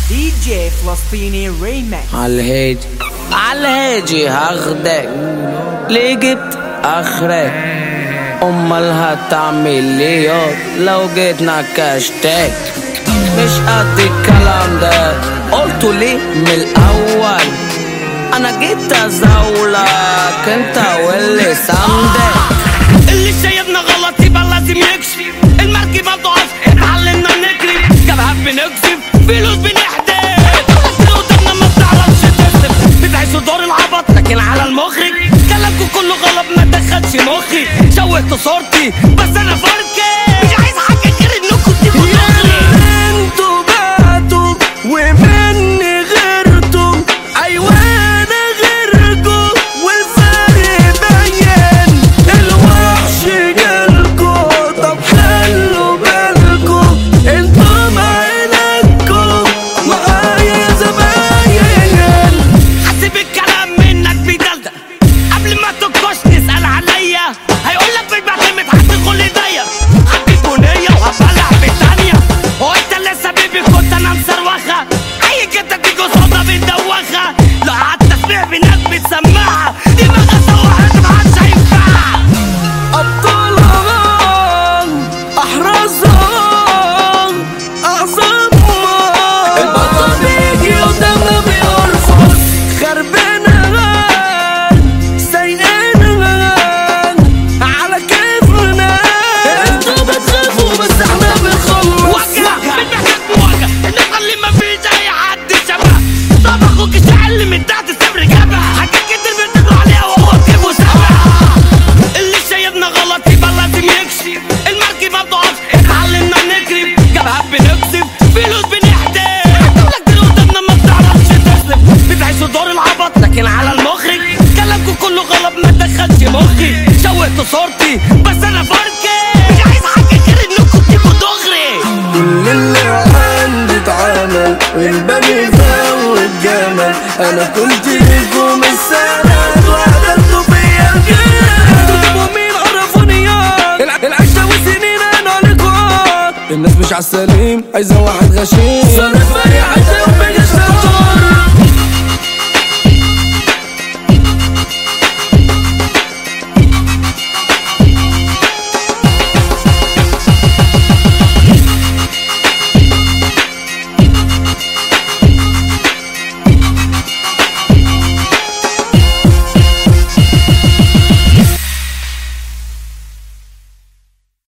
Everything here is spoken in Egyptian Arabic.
دي جي فلسطيني ريمكس عالهادي عالهادي هاخدك ليه جبت اخرك امال هتعمل لي ياض لو جيت نكشتك مش قد الكلام ده قلته ليه من الاول انا جيت ازولك انت واللي ساندك اللي شايفنا غلط يبقى لازم يكشف المركب ما ضعف اتعلمنا نجري كبهات بنكذب فلوس بنحدف قدامنا ما بتعرفش تكسب بتعيشوا دور العبط لكن على المخرج كلامكم كله غلط ما دخلش مخي شوهت صورتي بس انا فركي مش عايز حاجه غير انكم تبقوا دغري انتوا بعتوا ومني غيرتوا ايوه انا غيركوا والفرق باين الوحش جالكوا طب خلوا بالكوا انتوا معينكوا معايا زباين حاسب الكلام منك بيدلدق قبل ما تنكش تسأل عليا هيقولك مش بعتمد هتدخل ايديا حبيت بنية وهبلع بتانية هو انت لسه بيبي كنت انا مسروخة اي كده تيجي صوتها بتدوخة لو قعدت اسمع بناس بتسمعها دماغها سوحت محدش هينفعها أبطالهم أحرزهم أعظمهم البطل بيجي قدامنا بيرفض خربنا سايقنا على كيفنا انتوا بتخافوا بس احنا بنخلص وجع بتحكي مواجهة النقطة اللي ما فيش أي حد شبه طب أخوك اشتعل من تحت الصبر جبهة حاجات كتير بتدلوا عليها وهو كيفه سبع اللي شايفنا غلط يبقى لازم يكشف المركب ما بتقفش اتعلمنا نجري جبهات بنكسب فلوس بنحدف لك دي قدامنا ما بتعرفش تسلم بتعيشوا دور العبط لكن على المخرج كلامكم كله غلط ما دخلش مخي شوهت صورتي بس أنا فركي مش عايز حاجة غير إنكم تبقوا دغري كل اللي عندي اتعمل والباب يفوت جمل انا كنت ليكم السند وقتلتوا فيا الجمل انتوا مين عرفوني ياض الع- العشرة والسنين انا عليكم الناس مش عالسليم عايزة واحد غشيم صرف اي حد